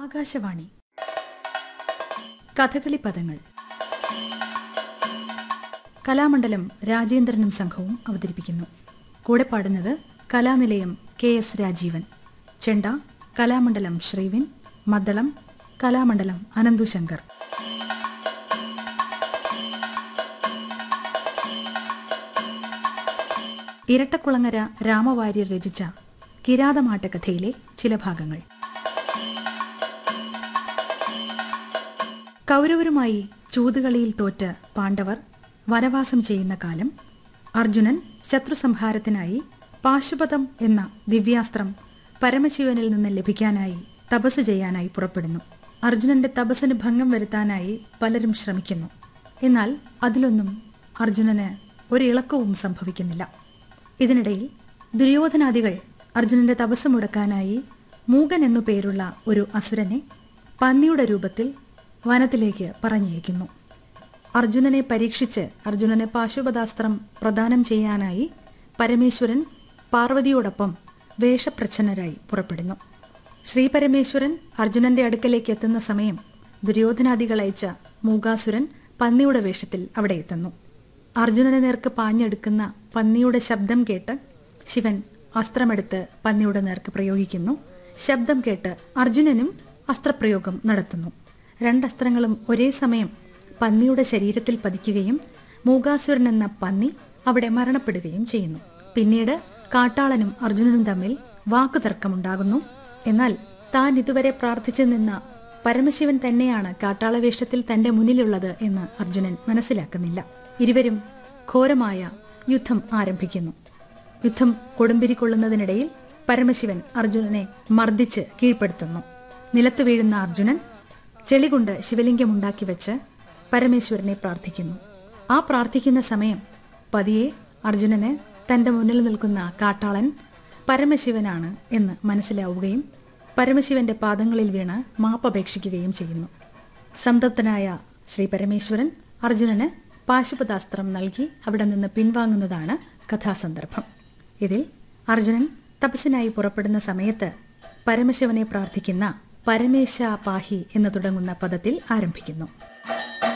ആകാശവാണി കഥകളി പദങ്ങൾ കലാമണ്ഡലം രാജേന്ദ്രനും സംഘവും അവതരിപ്പിക്കുന്നു കൂടെ പാടുന്നത് കലാനിലയം കെ എസ് രാജീവൻ ചെണ്ട കലാമണ്ഡലം ശ്രീവിൻ മദ്ദളം കലാമണ്ഡലം അനന്തു ശങ്കർ ഇരട്ടക്കുളങ്ങര രാമവാര്യർ രചിച്ച കിരാതമാട്ടക്കഥയിലെ ചില ഭാഗങ്ങൾ കൗരവരുമായി ചൂതുകളിയിൽ തോറ്റ് പാണ്ഡവർ വനവാസം ചെയ്യുന്ന കാലം അർജുനൻ ശത്രുസംഹാരത്തിനായി പാശുപതം എന്ന ദിവ്യാസ്ത്രം പരമശിവനിൽ നിന്ന് ലഭിക്കാനായി തപസ് ചെയ്യാനായി പുറപ്പെടുന്നു അർജുനന്റെ തപസ്സിന് ഭംഗം വരുത്താനായി പലരും ശ്രമിക്കുന്നു എന്നാൽ അതിലൊന്നും അർജുനന് ഒരു ഇളക്കവും സംഭവിക്കുന്നില്ല ഇതിനിടയിൽ ദുര്യോധനാദികൾ അർജുനന്റെ തപസ് മുടക്കാനായി മൂകൻ എന്നു പേരുള്ള ഒരു അസുരനെ പന്നിയുടെ രൂപത്തിൽ വനത്തിലേക്ക് പറഞ്ഞയക്കുന്നു അർജുനനെ പരീക്ഷിച്ച് അർജുനന് പാശുപതാസ്ത്രം പ്രദാനം ചെയ്യാനായി പരമേശ്വരൻ പാർവതിയോടൊപ്പം വേഷപ്രച്ഛന്നരായി പുറപ്പെടുന്നു ശ്രീ പരമേശ്വരൻ അർജുനന്റെ അടുക്കലേക്ക് എത്തുന്ന സമയം ദുര്യോധനാദികൾ അയച്ച മൂകാസുരൻ പന്നിയുടെ വേഷത്തിൽ അവിടെ എത്തുന്നു അർജുനനെ നേർക്ക് പാഞ്ഞെടുക്കുന്ന പന്നിയുടെ ശബ്ദം കേട്ട് ശിവൻ അസ്ത്രമെടുത്ത് പന്നിയുടെ നേർക്ക് പ്രയോഗിക്കുന്നു ശബ്ദം കേട്ട് അർജുനനും അസ്ത്രപ്രയോഗം നടത്തുന്നു രണ്ടസ്ത്രങ്ങളും ഒരേ സമയം പന്നിയുടെ ശരീരത്തിൽ പതിക്കുകയും മൂകാസുരൻ എന്ന പന്നി അവിടെ മരണപ്പെടുകയും ചെയ്യുന്നു പിന്നീട് കാട്ടാളനും അർജുനനും തമ്മിൽ വാക്കുതർക്കമുണ്ടാകുന്നു എന്നാൽ താൻ ഇതുവരെ പ്രാർത്ഥിച്ചു നിന്ന പരമശിവൻ തന്നെയാണ് കാട്ടാളവേഷത്തിൽ തന്റെ മുന്നിലുള്ളത് എന്ന് അർജുനൻ മനസ്സിലാക്കുന്നില്ല ഇരുവരും ഘോരമായ യുദ്ധം ആരംഭിക്കുന്നു യുദ്ധം കൊടുമ്പിരി കൊള്ളുന്നതിനിടയിൽ പരമശിവൻ അർജുനനെ മർദ്ദിച്ച് കീഴ്പ്പെടുത്തുന്നു നിലത്തു വീഴുന്ന അർജുനൻ ചെളികൊണ്ട് ശിവലിംഗമുണ്ടാക്കി വെച്ച് പരമേശ്വരനെ പ്രാർത്ഥിക്കുന്നു ആ പ്രാർത്ഥിക്കുന്ന സമയം പതിയെ അർജുനന് തന്റെ മുന്നിൽ നിൽക്കുന്ന കാട്ടാളൻ പരമശിവനാണ് എന്ന് മനസ്സിലാവുകയും പരമശിവന്റെ പാദങ്ങളിൽ വീണ് മാപ്പപേക്ഷിക്കുകയും ചെയ്യുന്നു സംതപ്തനായ ശ്രീ പരമേശ്വരൻ അർജുനന് പാശുപതാസ്ത്രം നൽകി അവിടെ നിന്ന് പിൻവാങ്ങുന്നതാണ് കഥാസന്ദർഭം ഇതിൽ അർജുനൻ തപസ്സിനായി പുറപ്പെടുന്ന സമയത്ത് പരമശിവനെ പ്രാർത്ഥിക്കുന്ന പരമേശ പാഹി എന്ന് തുടങ്ങുന്ന പദത്തിൽ ആരംഭിക്കുന്നു